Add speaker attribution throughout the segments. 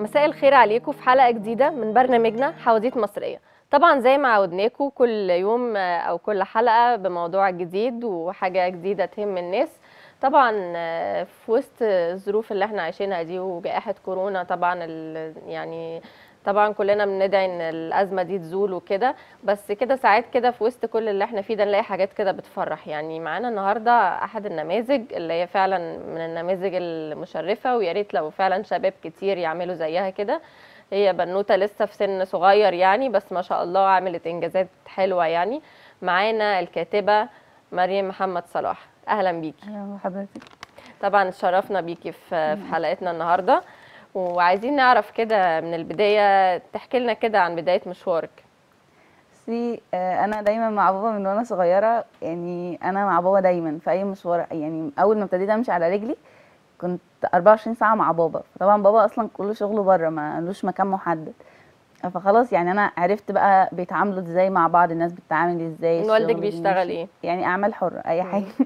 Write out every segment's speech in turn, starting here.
Speaker 1: مساء الخير عليكم في حلقة جديدة من برنامجنا حواديت مصرية طبعا زي ما عودناكم كل يوم آه، أو كل حلقة بموضوع جديد وحاجة جديدة تهم الناس طبعا آه، في وسط الظروف اللي احنا عايشينها دي وجائحة كورونا طبعا ال- يعني طبعا كلنا بندعي ان الازمه دي تزول وكده بس كده ساعات كده في وسط كل اللي احنا فيه ده نلاقي حاجات كده بتفرح يعني معانا النهارده احد النماذج اللي هي فعلا من النماذج المشرفه ويا ريت لو فعلا شباب كتير يعملوا زيها كده هي بنوته لسه في سن صغير يعني بس ما شاء الله عملت انجازات حلوه يعني معانا الكاتبه مريم محمد صلاح اهلا بيكي
Speaker 2: اهلا بحضرتك
Speaker 1: طبعا اتشرفنا بيكي في في حلقتنا النهارده وعايزين نعرف كده من البدايه تحكي لنا كده عن بدايه مشوارك
Speaker 2: بصي آه، انا دايما مع بابا من وانا صغيره يعني انا مع بابا دايما في اي مشوار يعني اول ما ابتديت امشي على رجلي كنت 24 ساعه مع بابا طبعا بابا اصلا كل شغله بره ما لوش مكان محدد فخلاص يعني انا عرفت بقى بيتعاملوا ازاي مع بعض الناس بتتعامل ازاي
Speaker 1: والدك
Speaker 2: الشغل
Speaker 1: بيشتغل
Speaker 2: بيمشي.
Speaker 1: ايه
Speaker 2: يعني اعمال حره اي
Speaker 1: مم.
Speaker 2: حاجه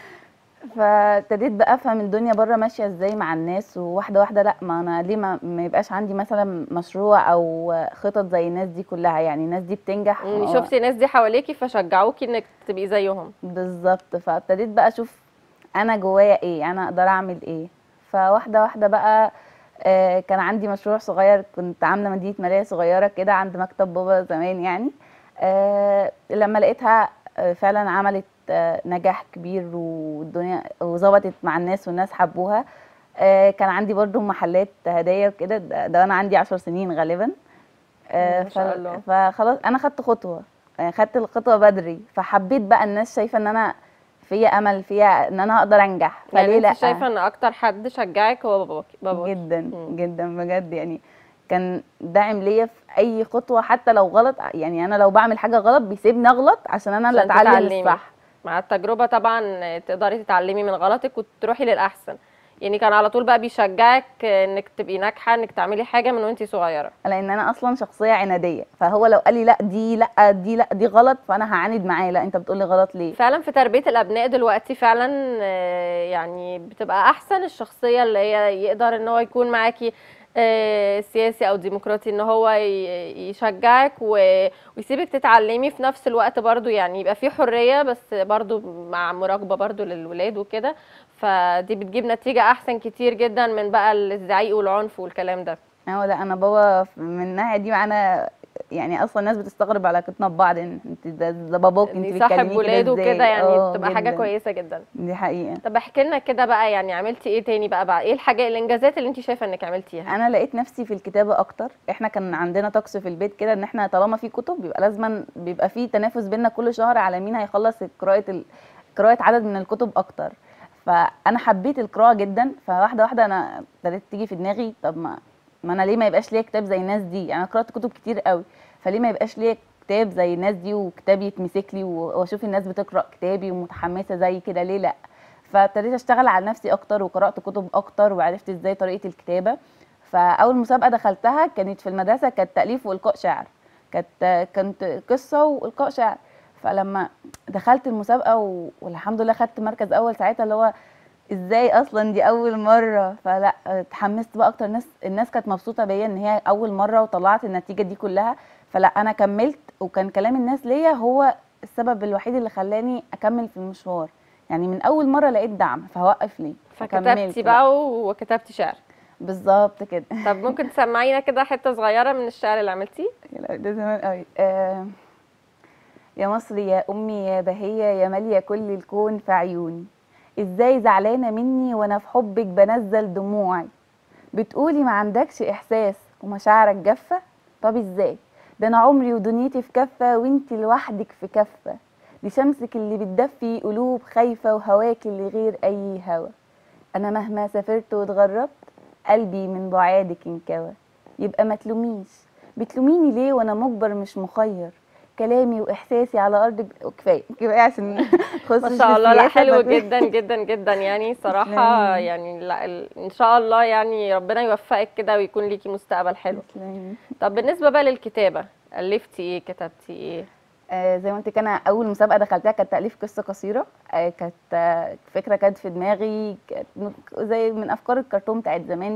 Speaker 2: فابتديت بقى افهم الدنيا بره ماشيه ازاي مع الناس وواحده واحده لا ما انا ليه ما, ما يبقاش عندي مثلا مشروع او خطط زي الناس دي كلها يعني الناس دي بتنجح
Speaker 1: يعني
Speaker 2: و-
Speaker 1: شفتي الناس دي حواليكي فشجعوكي انك تبقي زيهم
Speaker 2: بالظبط فابتديت بقى اشوف انا جوايا ايه انا اقدر اعمل ايه فواحده واحده بقى آه، كان عندي مشروع صغير كنت عامله مدينه ماليه صغيره كده عند مكتب بابا زمان يعني آه، لما لقيتها آه، فعلا عملت آه، نجاح كبير والدنيا وظبطت مع الناس والناس حبوها آه، كان عندي برضو محلات هدايا وكده ده, ده انا عندي عشر سنين غالبا آه،
Speaker 1: ما شاء
Speaker 2: ف-
Speaker 1: الله.
Speaker 2: فخلاص انا خدت خطوه يعني خدت الخطوه بدري فحبيت بقى الناس شايفه ان انا فيا امل فيا ان انا اقدر انجح فليه
Speaker 1: يعني
Speaker 2: لا
Speaker 1: انت شايفه ان اكتر حد شجعك هو باباكي باباكي
Speaker 2: جدا
Speaker 1: مم.
Speaker 2: جدا بجد يعني كان داعم ليا في اي خطوه حتى لو غلط يعني انا لو بعمل حاجه غلط بيسيبني اغلط عشان انا اللي
Speaker 1: عشان
Speaker 2: اتعلم
Speaker 1: تتعلمي.
Speaker 2: الصح
Speaker 1: مع التجربه طبعا تقدري تتعلمي من غلطك وتروحي للاحسن يعني كان على طول بقى بيشجعك انك تبقي ناجحه انك تعملي حاجه من وانتي صغيره
Speaker 2: لان انا اصلا شخصيه عناديه فهو لو قال لي لا دي لا دي لا دي غلط فانا هعاند معاه لا انت بتقولي غلط ليه
Speaker 1: فعلا في تربيه الابناء دلوقتي فعلا آه، يعني بتبقى احسن الشخصيه اللي هي يقدر ان هو يكون معاكي آه، سياسي او ديمقراطي ان هو ي- يشجعك و- ويسيبك تتعلمي في نفس الوقت برضو يعني يبقى في حريه بس برضو مع مراقبه برضو للولاد وكده فدي بتجيب نتيجه احسن كتير جدا من بقى الزعيق والعنف والكلام ده
Speaker 2: هو لا انا بابا من الناحيه دي معانا يعني اصلا الناس بتستغرب علاقتنا ببعض إن انت ده, ده باباك انت
Speaker 1: دي صاحب
Speaker 2: بتكلميه
Speaker 1: ولاده
Speaker 2: كده ازاي
Speaker 1: وكده يعني
Speaker 2: آه،
Speaker 1: بتبقى حاجه
Speaker 2: جداً.
Speaker 1: كويسه جدا
Speaker 2: دي حقيقه
Speaker 1: طب احكي لنا كده بقى يعني عملتي ايه تاني بقى بقى ايه الحاجه الانجازات اللي انت شايفه انك عملتيها
Speaker 2: انا لقيت نفسي في الكتابه اكتر احنا كان عندنا طقس في البيت كده ان احنا طالما في كتب بيبقى لازما بيبقى في تنافس بينا كل شهر على مين هيخلص قراءه ال... قراءه عدد من الكتب اكتر فانا حبيت القراءه جدا فواحده واحده انا ابتدت تيجي في دماغي طب ما ما انا ليه ما يبقاش ليا كتاب زي الناس دي يعني انا قرات كتب كتير قوي فليه ما يبقاش ليا كتاب زي الناس دي وكتاب يتمسك لي و- واشوف الناس بتقرا كتابي ومتحمسه زي كده ليه لا فابتديت اشتغل على نفسي اكتر وقرات كتب اكتر وعرفت ازاي طريقه الكتابه فاول مسابقه دخلتها كانت في المدرسه كانت تاليف والقاء شعر كانت كانت قصه والقاء شعر فلما دخلت المسابقه و... والحمد لله خدت مركز اول ساعتها اللي هو ازاي اصلا دي اول مره فلا اتحمست بقى اكتر الناس الناس كانت مبسوطه بيا ان هي اول مره وطلعت النتيجه دي كلها فلا انا كملت وكان كلام الناس ليا هو السبب الوحيد اللي خلاني اكمل في المشوار يعني من اول مره لقيت دعم فهوقف ليه
Speaker 1: فكتبتي
Speaker 2: بقى
Speaker 1: بقى وكتبتي شعر
Speaker 2: بالظبط كده
Speaker 1: طب ممكن تسمعينا كده حته صغيره من الشعر اللي عملتيه
Speaker 2: لا، ده زمان قوي آه يا مصر يا امي يا بهيه يا ماليه كل الكون في عيوني ازاي زعلانه مني وانا في حبك بنزل دموعي بتقولي ما عندكش احساس ومشاعرك جافه طب ازاي ده انا عمري ودنيتي في كفه وانت لوحدك في كفه دي شمسك اللي بتدفي قلوب خايفه وهواك اللي غير اي هوا انا مهما سافرت واتغربت قلبي من بعادك انكوى يبقى ما تلوميش بتلوميني ليه وانا مجبر مش مخير كلامي واحساسي على ارض كفايه كفايه عشان
Speaker 1: ما
Speaker 2: خصوص
Speaker 1: شاء الله لا
Speaker 2: السياسة
Speaker 1: حلو
Speaker 2: ما-
Speaker 1: جدا جدا جدا يعني صراحه
Speaker 2: تسلمي.
Speaker 1: يعني لا ال- ان شاء الله يعني ربنا يوفقك كده ويكون ليكي مستقبل حلو
Speaker 2: تسلمي.
Speaker 1: طب بالنسبه بقى للكتابه الفتي ايه كتبتي ايه
Speaker 2: آه زي ما قلت لك انا اول مسابقه دخلتها كانت تاليف قصه قصيره آه كانت آه فكره كانت في دماغي كانت من- زي من افكار الكرتون بتاعت زمان دي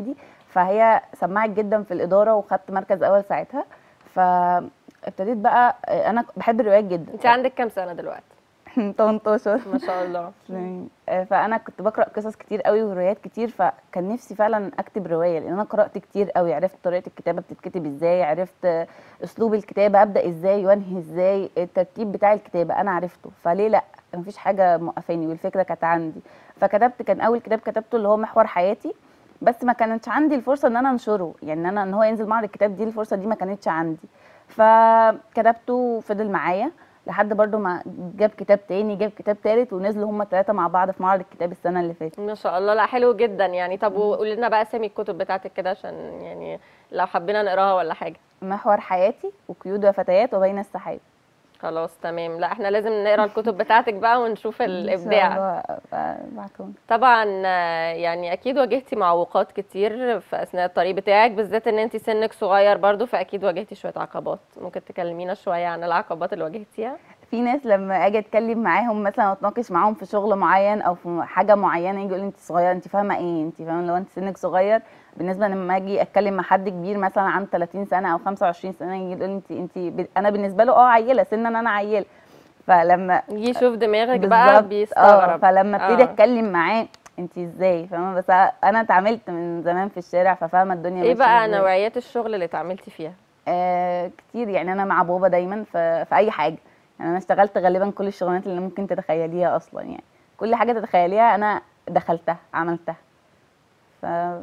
Speaker 2: فهي سمعت جدا في الاداره وخدت مركز اول ساعتها فابتديت بقى انا بحب الروايات جدا
Speaker 1: انت عندك كام سنه دلوقتي
Speaker 2: 18
Speaker 1: ما شاء الله
Speaker 2: يعني آه، فانا كنت بقرا قصص كتير قوي وروايات كتير فكان نفسي فعلا اكتب روايه لان انا قرات كتير قوي عرفت طريقه الكتابه بتتكتب ازاي عرفت آه، اسلوب الكتابه ابدا ازاي وانهي ازاي الترتيب بتاع الكتابه انا عرفته فليه لا مفيش حاجه موقفاني والفكره كانت عندي فكتبت كان اول كتاب كتبته اللي هو محور حياتي بس ما كانتش عندي الفرصه ان انا انشره يعني انا ان هو ينزل معرض الكتاب دي الفرصه دي ما كانتش عندي فكتبته وفضل معايا لحد برضو ما جاب كتاب تاني جاب كتاب تالت ونزلوا هما التلاتة مع بعض في معرض الكتاب السنة اللي فاتت
Speaker 1: ما شاء الله لا حلو جدا يعني طب وقولي لنا بقى اسامي الكتب بتاعتك كده عشان يعني لو حبينا نقراها ولا حاجه
Speaker 2: محور حياتي وقيود وفتيات وبين السحاب
Speaker 1: خلاص تمام لا احنا لازم نقرا الكتب بتاعتك بقى ونشوف الابداع
Speaker 2: بعتهم
Speaker 1: طبعا آه، يعني اكيد واجهتي معوقات كتير في اثناء الطريق بتاعك بالذات ان انت سنك صغير برضو فاكيد واجهتي شويه عقبات ممكن تكلمينا شويه عن العقبات اللي واجهتيها
Speaker 2: في ناس لما اجي اتكلم معاهم مثلا اتناقش معاهم في شغل معين او في حاجه معينه يجي يقول لي انت صغيره انت فاهمه ايه انت فاهمه لو انت سنك صغير بالنسبه لما اجي اتكلم مع حد كبير مثلا عن 30 سنه او 25 سنه يجي يقول لي انت انت ب... انا بالنسبه له اه عيله سنا انا عيله فلما
Speaker 1: يجي يشوف دماغك بقى
Speaker 2: بالظبط. اه
Speaker 1: بيستغرب
Speaker 2: فلما ابتدي
Speaker 1: آه.
Speaker 2: اتكلم معاه انت ازاي فاهمه بس انا اتعاملت من زمان في الشارع ففاهمه الدنيا
Speaker 1: ايه
Speaker 2: ماشية
Speaker 1: بقى
Speaker 2: إزاي.
Speaker 1: نوعيات الشغل اللي اتعاملتي فيها
Speaker 2: آه كتير يعني انا مع بابا دايما في, في اي حاجه يعني انا اشتغلت غالبا كل الشغلانات اللي ممكن تتخيليها اصلا يعني كل حاجه تتخيليها انا دخلتها عملتها ف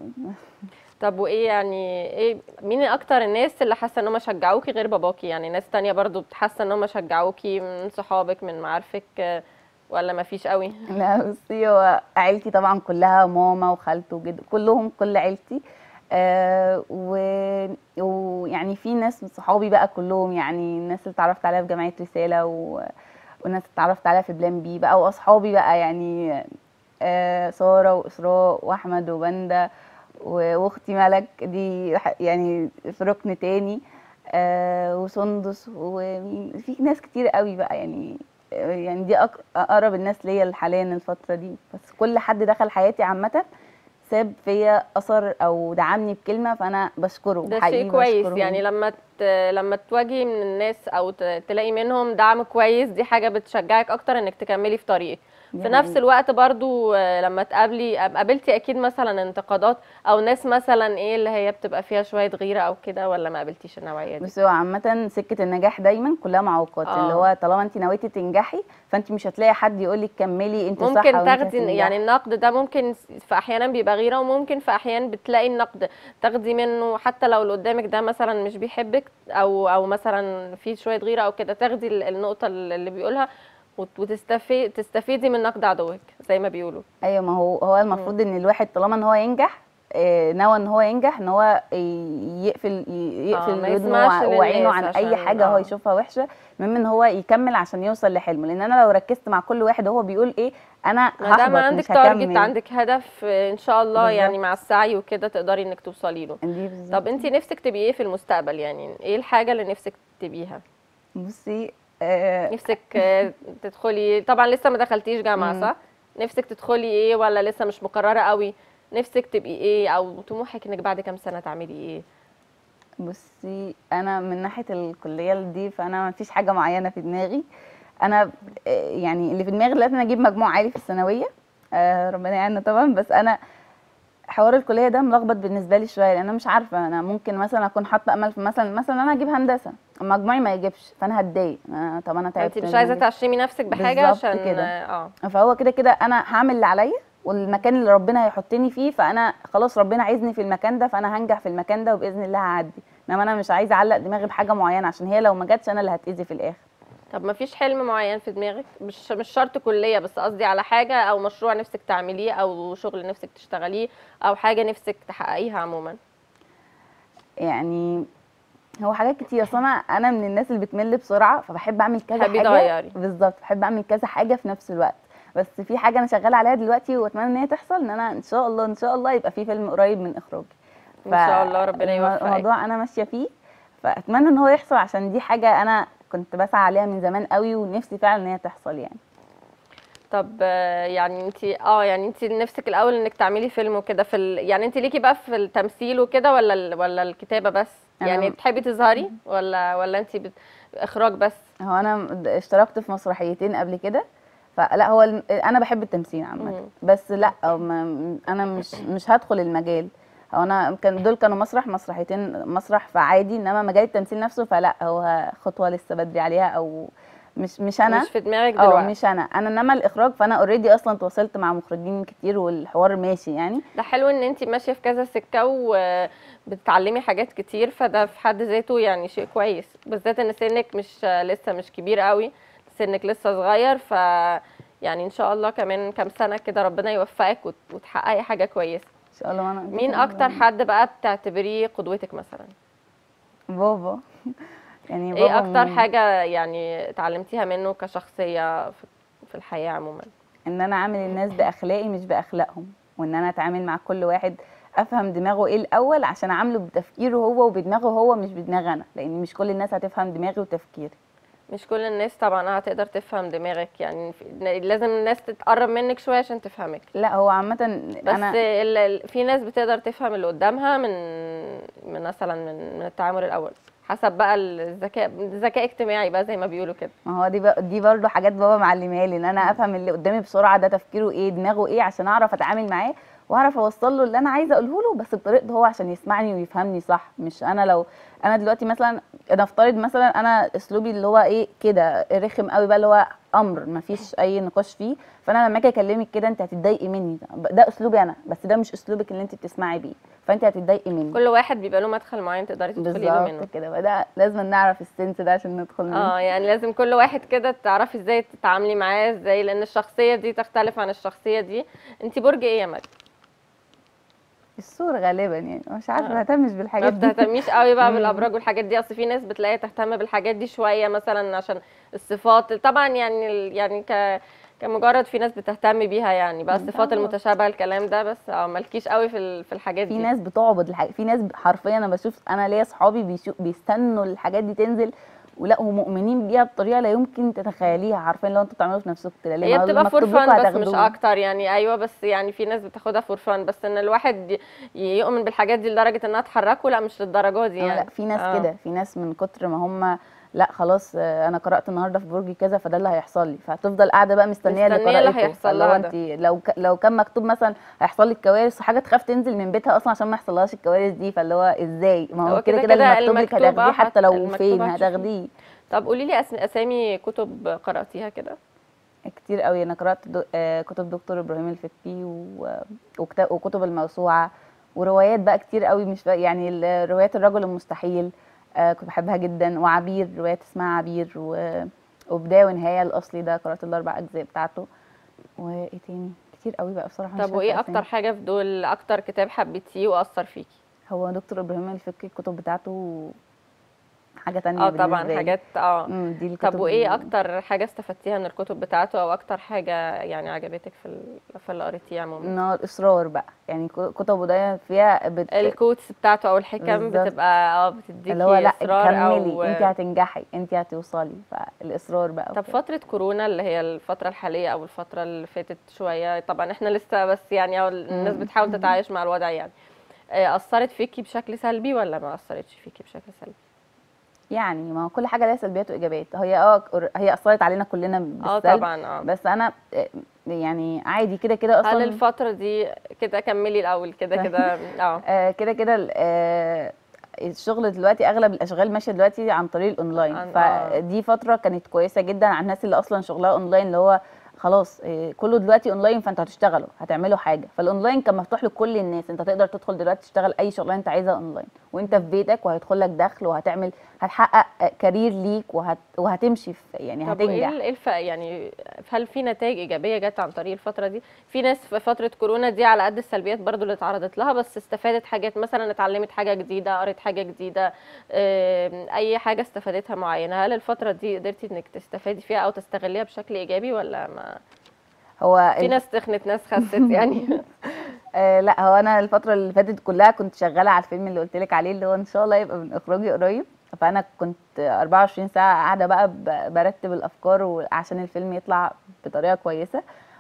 Speaker 1: طب وايه يعني ايه مين اكتر الناس اللي حاسه ان هم شجعوكي غير باباكي يعني ناس تانية برضو حاسه ان هم شجعوكي من صحابك من معارفك آه، ولا ما فيش قوي
Speaker 2: لا بصي هو عيلتي طبعا كلها ماما وخالته وجد كلهم كل عيلتي آه و- ويعني في ناس من صحابي بقى كلهم يعني الناس اللي اتعرفت عليها في جمعيه رساله و... والناس اللي اتعرفت عليها في بلان بي بقى واصحابي بقى يعني آه ساره واسراء واحمد وبندا و- واختي ملك دي ح- يعني في ركن تاني آه وسندس وفي ناس كتير قوي بقى يعني يعني دي أق- اقرب الناس ليا حاليا الفتره دي بس كل حد دخل حياتي عامه ساب فيا اثر او دعمني بكلمه فانا بشكره
Speaker 1: ده
Speaker 2: حقيقي
Speaker 1: شيء كويس
Speaker 2: بشكرهم.
Speaker 1: يعني لما ت... لما تواجهي من الناس او ت... تلاقي منهم دعم كويس دي حاجه بتشجعك اكتر انك تكملي في طريقك
Speaker 2: دي
Speaker 1: في نفس
Speaker 2: حقيقة.
Speaker 1: الوقت برضو آه، لما تقابلي قابلتي اكيد مثلا انتقادات او ناس مثلا ايه اللي هي بتبقى فيها شويه غيره او كده ولا ما قابلتيش النوعيه دي
Speaker 2: بس هو عامة سكة النجاح دايما كلها معوقات
Speaker 1: آه.
Speaker 2: اللي هو طالما انت نويتي تنجحي فانت مش هتلاقي حد يقول لك كملي انت صح
Speaker 1: ممكن
Speaker 2: أو أنت
Speaker 1: تاخدي
Speaker 2: هتنجحي.
Speaker 1: يعني النقد ده ممكن في احيانا بيبقى غيره وممكن في احيان بتلاقي النقد تاخدي منه حتى لو اللي قدامك ده مثلا مش بيحبك او او مثلا في شويه غيره او كده تاخدي ال- النقطه اللي بيقولها وت- وتستفي تستفيدي من نقد عدوك زي ما بيقولوا
Speaker 2: ايوه ما هو هو المفروض ان الواحد طالما ان هو ينجح آه، نوى ان هو ينجح ان هو ي- يقفل ي-
Speaker 1: آه،
Speaker 2: يقفل
Speaker 1: ما
Speaker 2: ودنه
Speaker 1: يسمعش
Speaker 2: وع- وعينه
Speaker 1: للناس
Speaker 2: عن اي
Speaker 1: عشان-
Speaker 2: حاجه هو
Speaker 1: آه.
Speaker 2: يشوفها وحشه المهم ان هو يكمل عشان يوصل لحلمه لان انا لو ركزت مع كل واحد هو بيقول ايه انا
Speaker 1: ما دام
Speaker 2: هحبط
Speaker 1: عندك
Speaker 2: مش
Speaker 1: تارجت
Speaker 2: هكمل
Speaker 1: عندك هدف آه، ان شاء الله
Speaker 2: بالظبط.
Speaker 1: يعني مع السعي وكده تقدري انك توصلي له
Speaker 2: دي بالظبط.
Speaker 1: طب انت نفسك تبقي ايه في المستقبل يعني ايه الحاجه اللي نفسك تبقيها
Speaker 2: بصي آه
Speaker 1: نفسك آه، تدخلي طبعا لسه ما دخلتيش جامعه
Speaker 2: مم.
Speaker 1: صح نفسك تدخلي ايه ولا لسه مش مقرره قوي نفسك تبقي ايه او طموحك انك بعد كام سنه تعملي ايه
Speaker 2: بصي انا من ناحيه الكليه دي فانا ما فيش حاجه معينه في دماغي انا آه، يعني اللي في دماغي دلوقتي انا اجيب مجموع عالي في الثانويه آه ربنا يعيننا طبعا بس انا حوار الكليه ده ملخبط بالنسبه لي شويه لان انا مش عارفه انا ممكن مثلا اكون حاطه امل في مثلا مثلا انا اجيب هندسه مجموعي ما يجيبش فانا هتضايق آه، طب انا تعبت
Speaker 1: انت مش
Speaker 2: من
Speaker 1: عايزه
Speaker 2: دي.
Speaker 1: تعشمي نفسك بحاجه
Speaker 2: بالظبط
Speaker 1: عشان
Speaker 2: كده.
Speaker 1: اه
Speaker 2: فهو كده كده انا هعمل اللي عليا والمكان اللي ربنا هيحطني فيه فانا خلاص ربنا عايزني في المكان ده فانا هنجح في المكان ده وباذن الله هعدي انما انا مش عايزه اعلق دماغي بحاجه معينه عشان هي لو ما جاتش انا اللي هتاذي في الاخر
Speaker 1: طب ما فيش حلم معين في دماغك مش مش شرط كليه بس قصدي على حاجه او مشروع نفسك تعمليه او شغل نفسك تشتغليه او حاجه نفسك تحققيها عموما
Speaker 2: يعني هو حاجات كتير اصل انا انا من الناس اللي بتمل بسرعه فبحب اعمل كذا
Speaker 1: تحبي
Speaker 2: حاجه
Speaker 1: تغيري.
Speaker 2: بالظبط بحب اعمل كذا حاجه في نفس الوقت بس في حاجه انا شغاله عليها دلوقتي واتمنى ان هي تحصل ان انا ان شاء الله ان شاء الله يبقى في فيلم قريب من اخراجي
Speaker 1: ان شاء الله ربنا يوفقك
Speaker 2: الموضوع انا ماشيه فيه فاتمنى ان هو يحصل عشان دي حاجه انا كنت بسعى عليها من زمان قوي ونفسي فعلا ان هي تحصل يعني
Speaker 1: طب آه، يعني انت اه يعني انت نفسك الاول انك تعملي فيلم وكده في ال... يعني انت ليكي بقى في التمثيل وكده ولا ال... ولا الكتابه بس
Speaker 2: أنا-
Speaker 1: يعني بتحبي تظهري ولا ولا انت بت... اخراج بس
Speaker 2: هو انا اشتركت في مسرحيتين قبل كده فلا هو الم- انا بحب التمثيل عامه
Speaker 1: مم.
Speaker 2: بس لا أو ما انا مش مش هدخل المجال هو انا كان دول كانوا مسرح مسرحيتين مسرح فعادي انما مجال التمثيل نفسه فلا هو خطوه لسه بدري عليها او مش مش انا
Speaker 1: مش في دماغك
Speaker 2: اه
Speaker 1: دلوقتي
Speaker 2: مش انا انا انما الاخراج فانا اوريدي اصلا تواصلت مع مخرجين كتير والحوار ماشي يعني
Speaker 1: ده حلو ان انت ماشيه في كذا سكه وبتتعلمي حاجات كتير فده في حد ذاته يعني شيء كويس بالذات ان سنك مش لسه مش كبير قوي سنك لسه صغير ف يعني ان شاء الله كمان كام سنه كده ربنا يوفقك وت- وتحققي حاجه كويسه
Speaker 2: ان شاء الله انا
Speaker 1: مين اكتر حد بقى بتعتبريه قدوتك مثلا
Speaker 2: بابا يعني
Speaker 1: ايه
Speaker 2: بابا
Speaker 1: اكتر
Speaker 2: من-
Speaker 1: حاجه يعني اتعلمتيها منه كشخصيه في في الحياه عموما
Speaker 2: ان انا اعامل الناس باخلاقي مش باخلاقهم وان انا اتعامل مع كل واحد افهم دماغه ايه الاول عشان اعامله بتفكيره هو وبدماغه هو مش بدماغ انا لان مش كل الناس هتفهم دماغي وتفكيري
Speaker 1: مش كل الناس طبعا هتقدر تفهم دماغك يعني في- لازم الناس تتقرب منك شويه عشان تفهمك
Speaker 2: لا هو عامه
Speaker 1: بس
Speaker 2: انا
Speaker 1: ال- ال- في ناس بتقدر تفهم اللي قدامها من من مثلا من من التعامل الاول حسب بقى الذكاء ذكاء اجتماعي بقى زي ما بيقولوا كده
Speaker 2: ما هو دي بقى دي برضه حاجات بابا معلمها لي ان انا افهم اللي قدامي بسرعه ده تفكيره ايه دماغه ايه عشان اعرف اتعامل معاه واعرف اوصل له اللي انا عايزه اقوله له بس بطريقته هو عشان يسمعني ويفهمني صح مش انا لو انا دلوقتي مثلا نفترض مثلا انا اسلوبي اللي هو ايه كده رخم قوي بقى اللي هو امر ما فيش اي نقاش فيه فانا لما اجي اكلمك كده انت هتتضايقي مني ده, ده اسلوبي انا بس ده مش اسلوبك اللي انت بتسمعي بيه فانت هتتضايقي مني
Speaker 1: كل واحد بيبقى له مدخل معين تقدري تدخلي له منه
Speaker 2: بالظبط كده فده لازم نعرف السنس ده عشان ندخل منه
Speaker 1: اه يعني لازم كل واحد كده تعرفي ازاي تتعاملي معاه ازاي لان الشخصيه دي تختلف عن الشخصيه دي انت برج ايه يا مريم
Speaker 2: السور غالبا يعني مش عارفه
Speaker 1: آه.
Speaker 2: ما بهتمش
Speaker 1: ما
Speaker 2: بالحاجات دي
Speaker 1: بتهتميش قوي بقى
Speaker 2: مم.
Speaker 1: بالابراج والحاجات دي اصل في ناس بتلاقي تهتم بالحاجات دي شويه مثلا عشان الصفات طبعا يعني ال- يعني ك كمجرد في ناس بتهتم بيها يعني بقى
Speaker 2: مم.
Speaker 1: الصفات
Speaker 2: آه.
Speaker 1: المتشابهه الكلام ده بس اه مالكيش قوي في ال- في الحاجات
Speaker 2: في
Speaker 1: دي
Speaker 2: ناس بتعبد الحاجة في ناس حرفيا انا بشوف انا ليا صحابي بيشو... بيستنوا الحاجات دي تنزل ولا ومؤمنين بيها بطريقه لا يمكن تتخيليها عارفين لو انتوا بتعملوا في نفسكم كده ليه
Speaker 1: هي
Speaker 2: ما هو
Speaker 1: بتبقى
Speaker 2: مكتوب
Speaker 1: فور
Speaker 2: لكم
Speaker 1: فان بس مش
Speaker 2: هتاخدوه.
Speaker 1: اكتر يعني ايوه بس يعني في ناس بتاخدها فور فان بس ان الواحد ي- يؤمن بالحاجات دي لدرجه انها تحركه لا مش للدرجه دي
Speaker 2: آه،
Speaker 1: يعني
Speaker 2: لا في ناس
Speaker 1: آه.
Speaker 2: كده في ناس من كتر ما هم لا خلاص آه، انا قرات النهارده في برج كذا فده اللي هيحصل لي فهتفضل قاعده بقى مستنيه اللي
Speaker 1: مستنية اللي
Speaker 2: قراته
Speaker 1: هيحصل
Speaker 2: فاللي
Speaker 1: لها
Speaker 2: هو
Speaker 1: ده.
Speaker 2: انت لو ك... لو كان مكتوب مثلا هيحصل لك كوارث حاجه تخاف تنزل من بيتها اصلا عشان ما يحصلهاش الكوارث دي فاللي هو ازاي ما
Speaker 1: هو
Speaker 2: هو كده
Speaker 1: كده
Speaker 2: كده اللي
Speaker 1: كده
Speaker 2: مكتوب لك
Speaker 1: المكتوب
Speaker 2: هتاخديه
Speaker 1: آه،
Speaker 2: حتى
Speaker 1: هت-
Speaker 2: لو
Speaker 1: المكتوب
Speaker 2: فين
Speaker 1: هتشوفيه.
Speaker 2: هتاخديه
Speaker 1: طب قولي لي أس- اسامي كتب قراتيها كده
Speaker 2: كتير قوي انا قرات دو... آه، كتب دكتور ابراهيم الفتي و... وكتاب وكتب الموسوعه وروايات بقى كتير قوي مش بقى يعني ال- روايات الرجل المستحيل آه، كنت بحبها جدا وعبير روايات اسمها عبير و... وبدايه ونهايه الاصلي ده قرات الاربع اجزاء بتاعته وايه تاني كتير قوي بقى بصراحه مش
Speaker 1: طب
Speaker 2: فاكرة
Speaker 1: وايه
Speaker 2: أسامي.
Speaker 1: اكتر حاجه في دول اكتر كتاب حبيتيه واثر فيكي
Speaker 2: هو دكتور ابراهيم الفكي الكتب بتاعته حاجه تانية
Speaker 1: اه
Speaker 2: بالنسبة
Speaker 1: طبعا
Speaker 2: لي.
Speaker 1: حاجات اه
Speaker 2: مم، دي الكتب
Speaker 1: طب وايه
Speaker 2: ال-
Speaker 1: اكتر حاجه استفدتيها من الكتب بتاعته او اكتر حاجه يعني عجبتك في ال- في اللي قريتيه عموما
Speaker 2: ان هو الاصرار بقى يعني ك- كتبه دايما فيها بت...
Speaker 1: الكوتس بتاعته او الحكم
Speaker 2: بالظبط.
Speaker 1: بتبقى اه بتديكي
Speaker 2: اللي هو لا
Speaker 1: اصرار
Speaker 2: كملي
Speaker 1: او
Speaker 2: انت هتنجحي انت هتوصلي فالاصرار بقى
Speaker 1: طب
Speaker 2: وكده.
Speaker 1: فترة كورونا اللي هي الفترة الحالية أو الفترة اللي فاتت شوية طبعا احنا لسه بس يعني أو الناس
Speaker 2: مم.
Speaker 1: بتحاول تتعايش مع الوضع يعني آه، أثرت فيكي بشكل سلبي ولا ما أثرتش فيكي بشكل سلبي؟
Speaker 2: يعني ما هو كل حاجه ليها سلبيات وايجابيات هي اه هي اثرت علينا كلنا
Speaker 1: اه
Speaker 2: بالسلب
Speaker 1: طبعا اه
Speaker 2: بس انا آه، يعني عادي كده كده
Speaker 1: هل
Speaker 2: اصلا
Speaker 1: الفترة دي كده كملي الأول كده كده اه
Speaker 2: آه، كده كده ال- آه، الشغل دلوقتي اغلب الاشغال ماشيه دلوقتي عن طريق الاونلاين
Speaker 1: عن- آه.
Speaker 2: فدي فتره كانت كويسه جدا على الناس اللي اصلا شغلها اونلاين اللي هو خلاص آه، كله دلوقتي اونلاين فانتوا هتشتغلوا هتعملوا حاجه فالاونلاين كان مفتوح لكل الناس انت تقدر تدخل دلوقتي تشتغل اي شغلانه انت عايزها اونلاين وانت في بيتك وهيدخل لك دخل وهتعمل هتحقق آه، كارير ليك وهت وهتمشي في يعني
Speaker 1: طب وايه
Speaker 2: هتنجح
Speaker 1: ال- إيه الف يعني هل في نتائج إيجابية جت عن طريق الفترة دي؟ في ناس في فترة كورونا دي على قد السلبيات برضو اللي اتعرضت لها بس استفادت حاجات مثلا اتعلمت حاجة جديدة قريت حاجة جديدة آم، أي حاجة استفادتها معينة هل الفترة دي قدرتي إنك تستفادي فيها أو تستغليها بشكل إيجابي ولا ما
Speaker 2: هو
Speaker 1: في
Speaker 2: ال-
Speaker 1: ناس تخنت ناس خست يعني
Speaker 2: آه لا هو انا الفتره اللي فاتت كلها كنت شغاله على الفيلم اللي قلت لك عليه اللي هو ان شاء الله يبقى من اخراجي قريب فانا كنت 24 ساعه قاعده بقى ب- برتب الافكار وعشان الفيلم يطلع بطريقه كويسه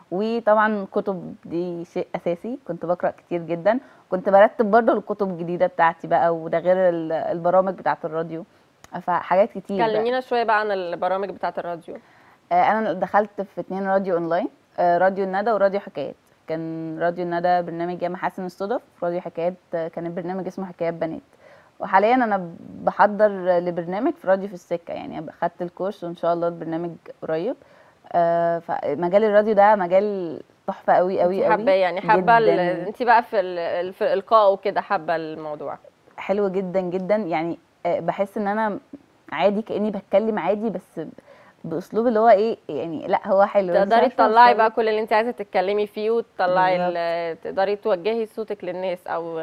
Speaker 2: وطبعا كتب دي شيء اساسي كنت بقرا كتير جدا كنت برتب برضه الكتب الجديده بتاعتي بقى وده غير ال- البرامج بتاعه الراديو فحاجات كتير بقى.
Speaker 1: كلمينا شويه بقى عن البرامج بتاعه الراديو
Speaker 2: آه، انا دخلت في اتنين راديو اونلاين آه، راديو الندى وراديو حكايات كان راديو الندى برنامج يا محاسن الصدف راديو حكايات آه، كان برنامج اسمه حكايات بنات وحاليا انا بحضر لبرنامج في راديو في السكه يعني خدت الكورس وان شاء الله البرنامج قريب آه، فمجال الراديو ده مجال تحفه قوي قوي
Speaker 1: انت
Speaker 2: قوي
Speaker 1: حابه يعني حابه ال-
Speaker 2: جداً.
Speaker 1: انت بقى في ال- في الالقاء وكده حابه الموضوع
Speaker 2: حلو جدا جدا يعني آه، بحس ان انا عادي كاني بتكلم عادي بس ب- باسلوب اللي هو ايه يعني لا هو حلو بس مش
Speaker 1: تقدري
Speaker 2: عارفة
Speaker 1: تطلعي
Speaker 2: أوصله.
Speaker 1: بقى كل اللي انت عايزه تتكلمي فيه وتطلعي ال- تقدري توجهي صوتك للناس او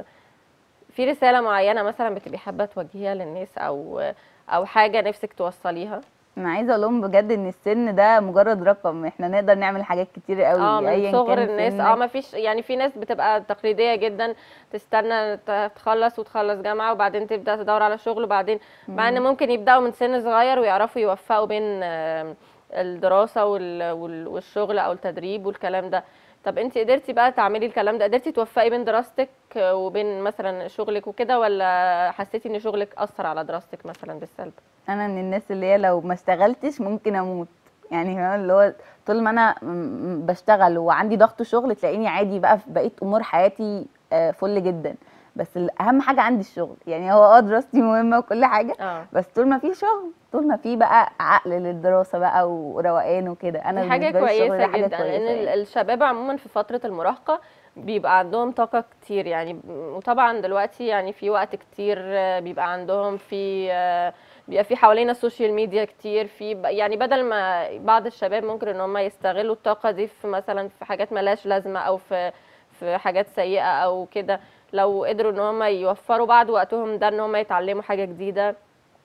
Speaker 1: في رساله معينه مثلا بتبقي حابه توجهيها للناس او او حاجه نفسك توصليها
Speaker 2: انا عايزه اقول لهم بجد ان السن ده مجرد رقم احنا نقدر نعمل حاجات كتير قوي
Speaker 1: اه من
Speaker 2: أياً
Speaker 1: صغر
Speaker 2: كان
Speaker 1: الناس
Speaker 2: سنك.
Speaker 1: اه ما فيش يعني في ناس بتبقى تقليديه جدا تستنى ت- تخلص وتخلص جامعه وبعدين تبدا تدور على شغل وبعدين مع ان ممكن يبداوا من سن صغير ويعرفوا يوفقوا بين آم، الدراسه وال- وال- والشغل او التدريب والكلام ده طب انت قدرتي بقى تعملي الكلام ده قدرتي توفقي بين دراستك وبين مثلا شغلك وكده ولا حسيتي ان شغلك اثر على دراستك مثلا بالسلب
Speaker 2: انا من الناس اللي هي لو ما اشتغلتش ممكن اموت يعني فاهمة اللي هو طول ما انا م- م- بشتغل وعندي ضغط شغل تلاقيني عادي بقى في بقيه امور حياتي آه، فل جدا بس اهم حاجه عندي الشغل يعني هو اه دراستي مهمه وكل حاجه
Speaker 1: اه
Speaker 2: بس طول ما في شغل طول ما في بقى عقل للدراسه بقى وروقان وكده انا
Speaker 1: دي حاجة
Speaker 2: بالنسبة لي الشغل
Speaker 1: كويسة
Speaker 2: ده حاجة
Speaker 1: جدا لأن
Speaker 2: كويسة
Speaker 1: ال-
Speaker 2: يعني.
Speaker 1: الشباب عموما في فترة المراهقة بيبقى عندهم طاقة كتير يعني وطبعا دلوقتي يعني في وقت كتير آه، بيبقى عندهم في آه، بيبقى في حوالينا السوشيال ميديا كتير في ب- يعني بدل ما بعض الشباب ممكن ان هم يستغلوا الطاقة دي في مثلا في حاجات ملهاش لازمة او في في حاجات سيئة او كده لو قدروا ان هم يوفروا بعض وقتهم ده ان هم يتعلموا حاجة جديدة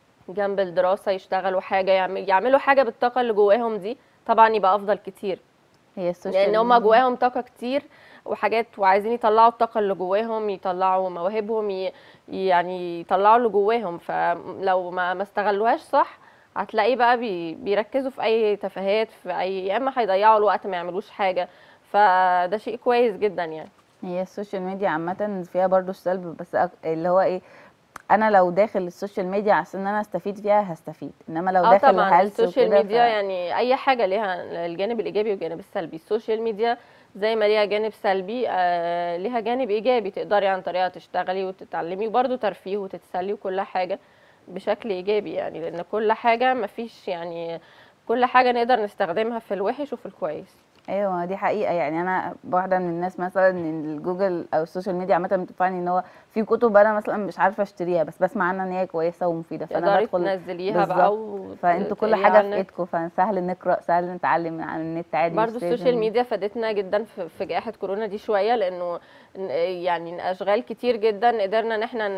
Speaker 1: جنب الدراسة يشتغلوا حاجة يعمل- يعملوا حاجة بالطاقة اللي جواهم دي طبعا يبقى افضل كتير
Speaker 2: هي السوشيال
Speaker 1: لان هم
Speaker 2: ميديا.
Speaker 1: جواهم طاقه كتير وحاجات وعايزين يطلعوا الطاقه اللي جواهم يطلعوا مواهبهم ي- يعني يطلعوا اللي جواهم فلو ما ما استغلوهاش صح هتلاقيه بقى بي بيركزوا في اي تفاهات في اي يا اما هيضيعوا الوقت ما يعملوش حاجه فده شيء كويس جدا يعني
Speaker 2: هي السوشيال ميديا عامة فيها برضو السلب بس أك- اللي هو ايه انا لو داخل السوشيال ميديا عشان انا استفيد فيها هستفيد انما لو
Speaker 1: اه
Speaker 2: داخل
Speaker 1: طبعا
Speaker 2: هلس
Speaker 1: السوشيال
Speaker 2: وكده
Speaker 1: ميديا
Speaker 2: ف-
Speaker 1: يعني اي حاجه ليها الجانب الايجابي والجانب السلبي السوشيال ميديا زي ما ليها جانب سلبي آه ليها جانب ايجابي تقدري عن طريقها تشتغلي وتتعلمي وبرده ترفيه وتتسلي وكل حاجه بشكل ايجابي يعني لان كل حاجه مفيش يعني كل حاجه نقدر نستخدمها في الوحش وفي الكويس
Speaker 2: ايوه ما دي حقيقة يعني انا واحدة من الناس مثلا ان الجوجل او السوشيال ميديا عامة بتنفعني ان هو في كتب انا مثلا مش عارفة اشتريها بس بسمع عنها ان هي كويسة ومفيدة فانا
Speaker 1: تقدري
Speaker 2: بدخل
Speaker 1: تنزليها بقى وت-
Speaker 2: فانتوا كل
Speaker 1: تلاقيها
Speaker 2: حاجة
Speaker 1: على
Speaker 2: في
Speaker 1: النت.
Speaker 2: ايدكم فسهل نقرأ سهل نتعلم من على النت عادي مش
Speaker 1: برضو
Speaker 2: لازم-
Speaker 1: السوشيال ميديا فادتنا جدا في في جائحة كورونا دي شوية لأنه ن- يعني أشغال كتير جدا قدرنا إن احنا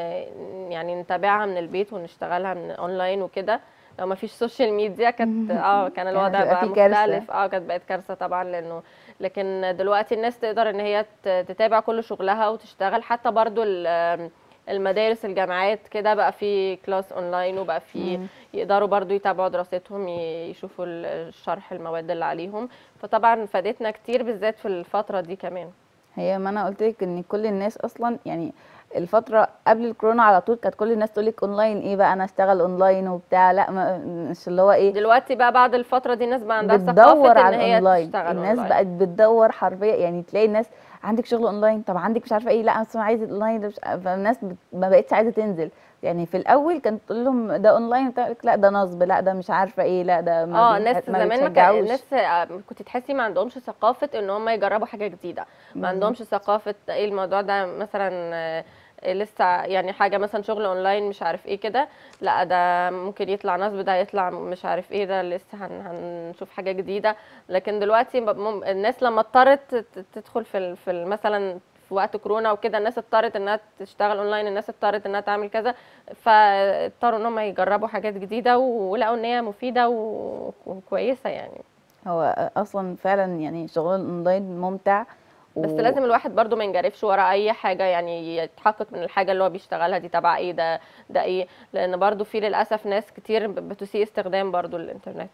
Speaker 1: ن- يعني نتابعها من البيت ونشتغلها من أونلاين وكده لو ما فيش سوشيال ميديا كانت اه كان الوضع
Speaker 2: هتبقى
Speaker 1: بقى
Speaker 2: في كارثة.
Speaker 1: مختلف اه كانت بقت كارثة طبعا لأنه لكن دلوقتي الناس تقدر إن هي ت- تتابع كل شغلها وتشتغل حتى برضو ال- المدارس الجامعات كده بقى في كلاس اونلاين وبقى في
Speaker 2: مم.
Speaker 1: يقدروا برضو يتابعوا دراستهم ي- يشوفوا ال- الشرح المواد اللي عليهم فطبعا فادتنا كتير بالذات في الفترة دي كمان
Speaker 2: هي ما انا قلت لك ان كل الناس اصلا يعني الفتره قبل الكورونا على طول كانت كل الناس تقول لك اونلاين ايه بقى انا اشتغل اونلاين وبتاع لا ما مش اللي هو ايه
Speaker 1: دلوقتي بقى بعد الفترة دي الناس بقى عندها
Speaker 2: بتدور
Speaker 1: ثقافة ان
Speaker 2: على
Speaker 1: هي
Speaker 2: الاونلاين
Speaker 1: تشتغل
Speaker 2: الناس
Speaker 1: أونلاين.
Speaker 2: بقت بتدور حرفيا يعني تلاقي الناس عندك شغل اونلاين طب عندك مش عارفه ايه لا اصل انا عايزه اونلاين ده مش فالناس بت- ما بقتش عايزه تنزل يعني في الاول كانت تقول لهم ده اونلاين بتاع لا ده نصب لا ده مش عارفه ايه لا ده ما
Speaker 1: اه
Speaker 2: بيح-
Speaker 1: الناس
Speaker 2: ما
Speaker 1: زمان ما كان
Speaker 2: بتشجعوش.
Speaker 1: الناس آه، كنت تحسي ما عندهمش ثقافة ان هم يجربوا حاجة جديدة ما
Speaker 2: بالظبط.
Speaker 1: عندهمش ثقافة ايه الموضوع ده مثلا آه، لسه يعني حاجة مثلا شغل اونلاين مش عارف ايه كده لا ده ممكن يطلع نصب ده يطلع مش عارف ايه ده لسه هن هنشوف حاجة جديدة لكن دلوقتي ب- مم- الناس لما اضطرت تت- تدخل في ال- في ال- مثلا في وقت كورونا وكده الناس اضطرت انها تشتغل اونلاين الناس اضطرت انها تعمل كذا فاضطروا ان هم يجربوا حاجات جديدة ولقوا ان هي مفيدة و- وكويسة يعني
Speaker 2: هو اصلا فعلا يعني شغل الاونلاين ممتع
Speaker 1: بس
Speaker 2: و-
Speaker 1: لازم الواحد برضو ما ينجرفش ورا اي حاجه يعني يتحقق من الحاجه اللي هو بيشتغلها دي تبع ايه ده ده ايه لان برضو في للاسف ناس كتير ب- بتسيء استخدام برضو الانترنت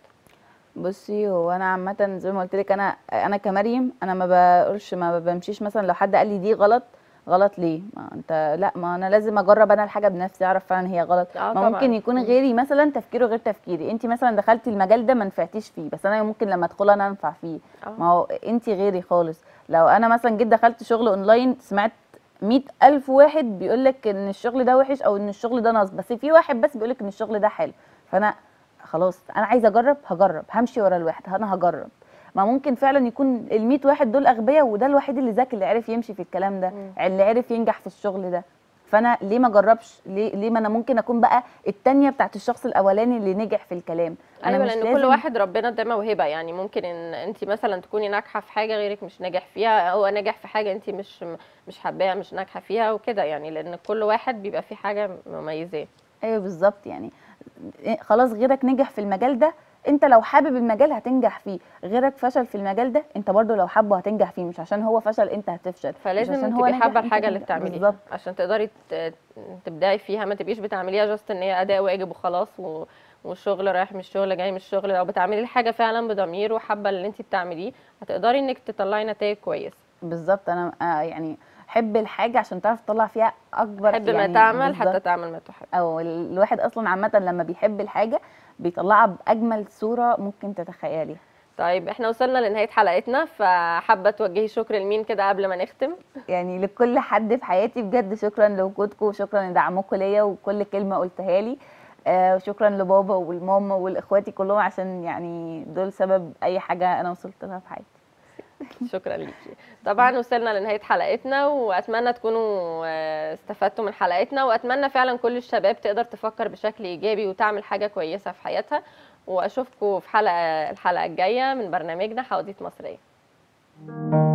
Speaker 2: بصي هو انا عامه زي ما قلت لك انا انا كمريم انا ما بقولش ما بمشيش مثلا لو حد قال لي دي غلط غلط ليه ما انت لا ما انا لازم اجرب انا الحاجه بنفسي اعرف فعلا هي غلط
Speaker 1: اه
Speaker 2: ما
Speaker 1: طبعا
Speaker 2: ممكن يكون
Speaker 1: مم.
Speaker 2: غيري مثلا تفكيره غير تفكيري انت مثلا دخلتي المجال ده ما نفعتيش فيه بس انا ممكن لما ادخل انا انفع فيه ما
Speaker 1: اه
Speaker 2: هو انت غيري خالص لو انا مثلا جيت دخلت شغل اونلاين سمعت مئة ألف واحد بيقول لك ان الشغل ده وحش او ان الشغل ده نصب بس في واحد بس بيقول لك ان الشغل ده حلو فانا خلاص انا عايزه اجرب هجرب همشي ورا الواحد انا هجرب ما ممكن فعلا يكون ال 100 واحد دول اغبياء وده الوحيد اللي ذكي اللي عرف يمشي في الكلام ده
Speaker 1: مم.
Speaker 2: اللي عرف ينجح في الشغل ده فانا ليه ما اجربش ليه ليه ما انا ممكن اكون بقى التانية بتاعت الشخص الاولاني اللي نجح في الكلام انا
Speaker 1: ايوه
Speaker 2: مش
Speaker 1: لان كل
Speaker 2: لازم
Speaker 1: واحد ربنا اداه موهبه يعني ممكن ان انت مثلا تكوني ناجحه في حاجه غيرك مش ناجح فيها او ناجح في حاجه انت مش مش حباها مش ناجحه فيها وكده يعني لان كل واحد بيبقى فيه حاجه مميزاه
Speaker 2: ايوه بالظبط يعني إيه، خلاص غيرك نجح في المجال ده انت لو حابب المجال هتنجح فيه غيرك فشل في المجال ده انت برضو لو حابه هتنجح فيه مش عشان هو فشل انت هتفشل مش
Speaker 1: فلازم
Speaker 2: عشان هو
Speaker 1: تبقي
Speaker 2: نجح
Speaker 1: حابه
Speaker 2: انت
Speaker 1: الحاجه اللي
Speaker 2: تنجح.
Speaker 1: بتعمليها
Speaker 2: بالظبط
Speaker 1: عشان تقدري ت- تبدعي فيها ما تبقيش بتعمليها جاست ان هي اداء واجب وخلاص و... والشغل رايح من الشغل جاي من الشغل لو بتعملي الحاجه فعلا بضمير وحابه اللي انت بتعمليه هتقدري انك تطلعي نتائج كويسه
Speaker 2: بالظبط انا آه يعني حب الحاجه عشان تعرف تطلع فيها اكبر
Speaker 1: حب ما
Speaker 2: يعني
Speaker 1: تعمل حتى
Speaker 2: بالظبط.
Speaker 1: تعمل ما تحب
Speaker 2: او ال- الواحد اصلا عامه لما بيحب الحاجه بيطلعها باجمل صوره ممكن تتخيليها
Speaker 1: طيب احنا وصلنا لنهايه حلقتنا فحابه توجهي شكر لمين كده قبل ما نختم
Speaker 2: يعني لكل حد في حياتي بجد شكرا لوجودكم وشكرا لدعمكم ليا وكل كلمه قلتها لي آه وشكرا لبابا والماما والاخواتي كلهم عشان يعني دول سبب اي حاجه انا وصلت لها في حياتي
Speaker 1: شكرا ليكي طبعا وصلنا لنهايه حلقتنا واتمنى تكونوا آه، استفدتوا من حلقتنا واتمنى فعلا كل الشباب تقدر تفكر بشكل ايجابي وتعمل حاجه كويسه في حياتها واشوفكم في حلقه الحلقه الجايه من برنامجنا حواديت مصريه